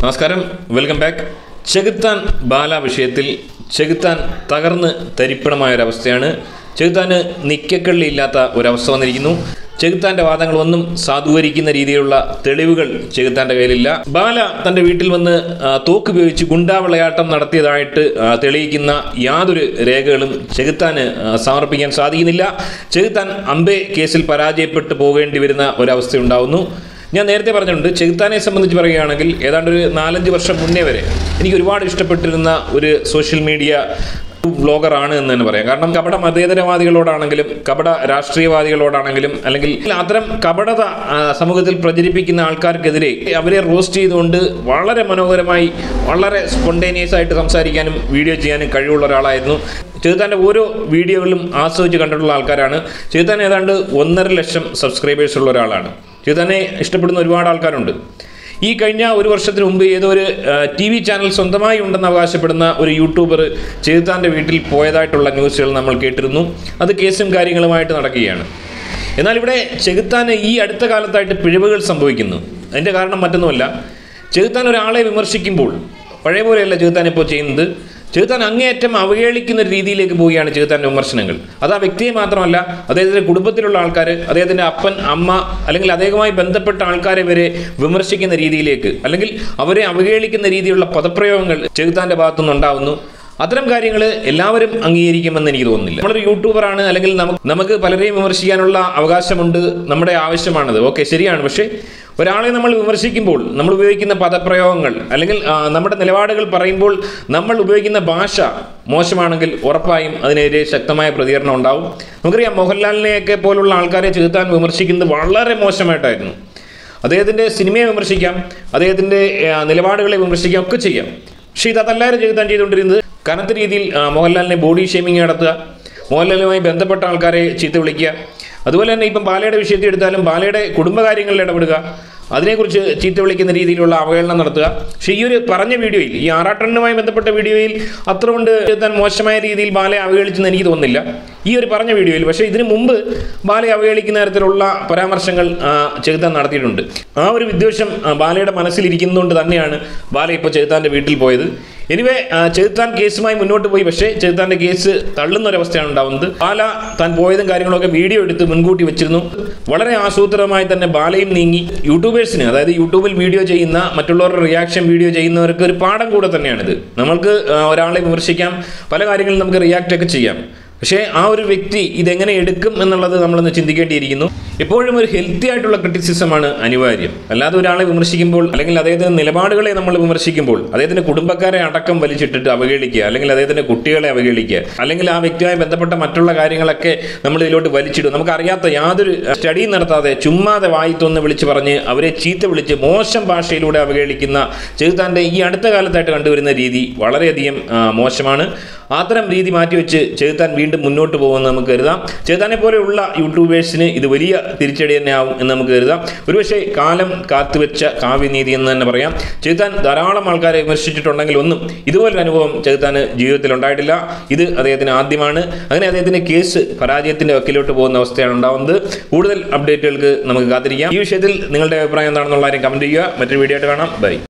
നമസ്കാരം welcome back ചെകുത്താൻ ബാല വിഷയത്തിൽ ചെകുത്താൻ തകർന്ന് തരിപ്പണമായ ഒരവസ്ഥയാണ് ചെകുത്താന് നിക്കക്കള്ളിയില്ലാത്ത ഒരവസ്ഥ വന്നിരിക്കുന്നു ചെകുത്താന്റെ വാദങ്ങളൊന്നും സാധൂകരിക്കുന്ന രീതിയിലുള്ള തെളിവുകൾ ചെകുത്താന്റെ കയ്യിലില്ല ബാല തന്റെ വീട്ടിൽ വന്ന് ആ, തോക്ക് ഉപയോഗിച്ച് ഗുണ്ടാവിളയാട്ടം നടത്തിയതായിട്ട് ആ, തെളിയിക്കുന്ന യാതൊരു രേഖകളും ചെകുത്താന് ആ, സമർപ്പിക്കാൻ സാധിക്കുന്നില്ല ചെകുത്താൻ അമ്പെ കേസിൽ പരാജയപ്പെട്ടു പോകേണ്ടി വരുന്ന ഒരവസ്ഥ ഉണ്ടാവുന്നു ഞാൻ നേരത്തെ പറഞ്ഞിട്ടുണ്ട് ചെകുത്താനെ സംബന്ധിച്ച് പറയുകയാണെങ്കിൽ ഏതാണ്ട് ഒരു നാലഞ്ച് വർഷം മുന്നേ വരെ എനിക്ക് ഒരുപാട് ഇഷ്ടപ്പെട്ടിരുന്ന ഒരു സോഷ്യൽ മീഡിയ വ്ളോഗറാണ് എന്ന് തന്നെ പറയാം കാരണം കപട മതേതരവാദികളോടാണെങ്കിലും കപട രാഷ്ട്രീയവാദികളോടാണെങ്കിലും അല്ലെങ്കിൽ അത്തരം കപടത ആ, സമൂഹത്തിൽ പ്രചരിപ്പിക്കുന്ന ആൾക്കാർക്കെതിരെ അവരെ റോസ്റ്റ് ചെയ്തുകൊണ്ട് വളരെ മനോഹരമായി വളരെ സ്പോണ്ടേനിയസ് ആയിട്ട് സംസാരിക്കാനും വീഡിയോ ചെയ്യാനും കഴിവുള്ള ഒരാളായിരുന്നു ചെറുത്താൻ്റെ ഓരോ വീഡിയോകളും ആസ്വദിച്ച് കണ്ടിട്ടുള്ള ആൾക്കാരാണ് ചെറുത്താൻ ഏതാണ്ട് ഒന്നര ലക്ഷം സബ്സ്ക്രൈബേഴ്സ് ഉള്ള ഒരാളാണ് ചെറുത്താനെ ഇഷ്ടപ്പെടുന്ന ഒരുപാട് ആൾക്കാരുണ്ട് ഈ കഴിഞ്ഞ ഒരു വർഷത്തിന് മുമ്പ് ഏതോ ഒരു ടി വി ചാനൽ സ്വന്തമായി ഉണ്ടെന്ന് അവകാശപ്പെടുന്ന ഒരു യൂട്യൂബർ ചെറുത്താൻ്റെ വീട്ടിൽ പോയതായിട്ടുള്ള ന്യൂസുകൾ നമ്മൾ കേട്ടിരുന്നു അത് കേസും കാര്യങ്ങളുമായിട്ട് നടക്കുകയാണ് എന്നാൽ ഇവിടെ ചെകുത്താന് ഈ അടുത്ത കാലത്തായിട്ട് പിഴവുകൾ സംഭവിക്കുന്നു അതിൻ്റെ കാരണം മറ്റൊന്നുമല്ല ചെകുത്താൻ ഒരാളെ വിമർശിക്കുമ്പോൾ പഴയ പോലെയല്ല ചെകുത്താൻ ഇപ്പോൾ ചെയ്യുന്നത് ചെകുത്താൻ അങ്ങേയറ്റം അവഹേളിക്കുന്ന ഒരു രീതിയിലേക്ക് പോവുകയാണ് ചെകുത്താൻ്റെ വിമർശനങ്ങൾ അത് ആ വ്യക്തിയെ മാത്രമല്ല അദ്ദേഹത്തിൻ്റെ കുടുംബത്തിലുള്ള ആൾക്കാർ അദ്ദേഹത്തിൻ്റെ അപ്പൻ അമ്മ അല്ലെങ്കിൽ അദ്ദേഹവുമായി ബന്ധപ്പെട്ട ആൾക്കാരെ വരെ വിമർശിക്കുന്ന രീതിയിലേക്ക് അല്ലെങ്കിൽ അവരെ അവഹേളിക്കുന്ന രീതിയിലുള്ള പദപ്രയോഗങ്ങൾ ചെകുത്താൻ്റെ ഭാഗത്തുനിന്ന് ഉണ്ടാവുന്നു അത്തരം കാര്യങ്ങൾ എല്ലാവരും അംഗീകരിക്കുമെന്ന് എനിക്ക് തോന്നുന്നില്ല നമ്മളൊരു യൂട്യൂബറാണ് അല്ലെങ്കിൽ നമുക്ക് നമുക്ക് പലരെയും വിമർശിക്കാനുള്ള അവകാശമുണ്ട് നമ്മുടെ ആവശ്യമാണത് ഓക്കെ ശരിയാണ് പക്ഷേ ഒരാളെ നമ്മൾ വിമർശിക്കുമ്പോൾ നമ്മൾ ഉപയോഗിക്കുന്ന പദപ്രയോഗങ്ങൾ അല്ലെങ്കിൽ ആ, നമ്മുടെ നിലപാടുകൾ പറയുമ്പോൾ നമ്മൾ ഉപയോഗിക്കുന്ന ഭാഷ മോശമാണെങ്കിൽ ഉറപ്പായും അതിനെതിരെ ശക്തമായ പ്രതികരണം ഉണ്ടാവും നമുക്കറിയാം മോഹൻലാലിനെയൊക്കെ പോലുള്ള ആൾക്കാരെ ചെലുത്താൻ വിമർശിക്കുന്നത് വളരെ മോശമായിട്ടായിരുന്നു അദ്ദേഹത്തിൻ്റെ സിനിമയെ വിമർശിക്കാം അദ്ദേഹത്തിൻ്റെ ആ, നിലപാടുകളെ വിമർശിക്കാം ഒക്കെ ചെയ്യാം പക്ഷേ ഇത് അതല്ലാതെ ചെലുത്താൻ ചെയ്തുകൊണ്ടിരുന്നത് കനത്ത രീതിയിൽ ആ, മോഹൻലാലിനെ ബോഡി ഷേമിങ് നടത്തുക മോഹൻലാലുമായി ബന്ധപ്പെട്ട ആൾക്കാരെ ചീത്ത വിളിക്കുക അതുപോലെ തന്നെ ഇപ്പം ബാലയുടെ വിഷയത്തിൽ എടുത്താലും ബാലയുടെ കുടുംബകാര്യങ്ങളിൽ ഇടപെടുക അതിനെക്കുറിച്ച് ചീത്ത വിളിക്കുന്ന രീതിയിലുള്ള അവഹേളനം നടത്തുക പക്ഷേ ഈ ഒരു പറഞ്ഞ വീഡിയോയിൽ ഈ ആറാട്ടണ്ണുമായി ബന്ധപ്പെട്ട വീഡിയോയിൽ അത്ര കൊണ്ട് താൻ മോശമായ രീതിയിൽ ബാലയെ അവഹേളിച്ചെന്ന് എനിക്ക് തോന്നുന്നില്ല ഈ ഒരു പറഞ്ഞ വീഡിയോയിൽ പക്ഷേ ഇതിനു മുമ്പ് ബാലയെ അവഹേളിക്കുന്ന തരത്തിലുള്ള പരാമർശങ്ങൾ ആ, ചെകുത്താൻ നടത്തിയിട്ടുണ്ട് ആ ഒരു വിദ്വേഷം ആ, ബാലയുടെ മനസ്സിലിരിക്കുന്നതുകൊണ്ട് തന്നെയാണ് ബാല ഇപ്പോൾ ചെകുത്താൻ്റെ വീട്ടിൽ പോയത് എനിവേ ചെകുത്താൻ കേസുമായി മുന്നോട്ട് പോയി പക്ഷേ ചെകുത്താൻ്റെ കേസ് തള്ളുന്ന ഒരവസ്ഥയാണ് ഉണ്ടാവുന്നത് ബാല താൻ പോയതും കാര്യങ്ങളൊക്കെ വീഡിയോ എടുത്ത് മുൻകൂട്ടി വെച്ചിരുന്നു വളരെ ആസൂത്രിതമായി തന്നെ ബാലയും നീങ്ങി യൂട്യൂബേഴ്സിന് അതായത് യൂട്യൂബിൽ വീഡിയോ ചെയ്യുന്ന മറ്റുള്ളവരുടെ റിയാക്ഷൻ വീഡിയോ ചെയ്യുന്നവർക്ക് ഒരു പാഠം കൂടെ തന്നെയാണിത് നമ്മൾക്ക് ആ, ഒരാളെ വിമർശിക്കാം പല കാര്യങ്ങളും നമുക്ക് റിയാക്റ്റ് ഒക്കെ ചെയ്യാം പക്ഷേ ആ ഒരു വ്യക്തി ഇതെങ്ങനെ എടുക്കും എന്നുള്ളത് നമ്മളൊന്ന് ചിന്തിക്കേണ്ടിയിരിക്കുന്നു എപ്പോഴും ഒരു ഹെൽത്തി ആയിട്ടുള്ള ക്രിറ്റിസിസമാണ് അനിവാര്യം അല്ലാതെ ഒരാളെ വിമർശിക്കുമ്പോൾ അല്ലെങ്കിൽ അദ്ദേഹത്തിന്റെ നിലപാടുകളെ നമ്മൾ വിമർശിക്കുമ്പോൾ അദ്ദേഹത്തിന്റെ കുടുംബക്കാരെ അടക്കം വലിച്ചിട്ടിട്ട് അവഹേളിക്കുക അല്ലെങ്കിൽ അദ്ദേഹത്തിന്റെ കുട്ടികളെ അവഹേളിക്കുക അല്ലെങ്കിൽ ആ വ്യക്തിയുമായി ബന്ധപ്പെട്ട മറ്റുള്ള കാര്യങ്ങളൊക്കെ നമ്മൾ ഇതിലോട്ട് വലിച്ചിടും നമുക്കറിയാത്ത യാതൊരു സ്റ്റഡിയും നടത്താതെ ചുമ്മാതെ വായിത്തൊന്ന് വിളിച്ച് പറഞ്ഞ് അവരെ ചീത്ത വിളിച്ച് മോശം ഭാഷയിലൂടെ അവഹേളിക്കുന്ന ചെറുത്താൻ്റെ ഈ അടുത്ത കാലത്തായിട്ട് കണ്ടുവരുന്ന രീതി വളരെയധികം ആ, മോശമാണ് അത്തരം രീതി മാറ്റിവെച്ച് ചെറുത്താൻ വീണ്ടും മുന്നോട്ട് പോകുമെന്ന് നമുക്ക് കരുതാം ചെറുത്താനെ പോലെയുള്ള യൂട്യൂബേഴ്സിന് ഇത് വലിയ തിരിച്ചടി തന്നെ ആവും എന്ന് നമുക്ക് കരുതാം ഒരുപക്ഷെ കാലം കാത്തുവെച്ച കാവ്യനീതി എന്ന് തന്നെ പറയാം ചെറുത്താൻ ധാരാളം ആൾക്കാരെ വിമർശിച്ചിട്ടുണ്ടെങ്കിൽ ഒന്നും ഇതുപോലൊരു അനുഭവം ചെറുത്താന് ജീവിതത്തിൽ ഉണ്ടായിട്ടില്ല ഇത് അദ്ദേഹത്തിന് ആദ്യമാണ് അങ്ങനെ അദ്ദേഹത്തിന്റെ കേസ് പരാജയത്തിന്റെ വക്കിലോട്ട് പോകുന്ന അവസ്ഥയാണ് ഉണ്ടാവുന്നത് കൂടുതൽ അപ്ഡേറ്റുകൾക്ക് നമുക്ക് കാത്തിരിക്കാം ഈ വിഷയത്തിൽ നിങ്ങളുടെ അഭിപ്രായം എന്താണെന്നുള്ള കാര്യം കമന്റ് ചെയ്യുക മറ്റൊരു വീഡിയോ ആയിട്ട് കാണാം ബൈ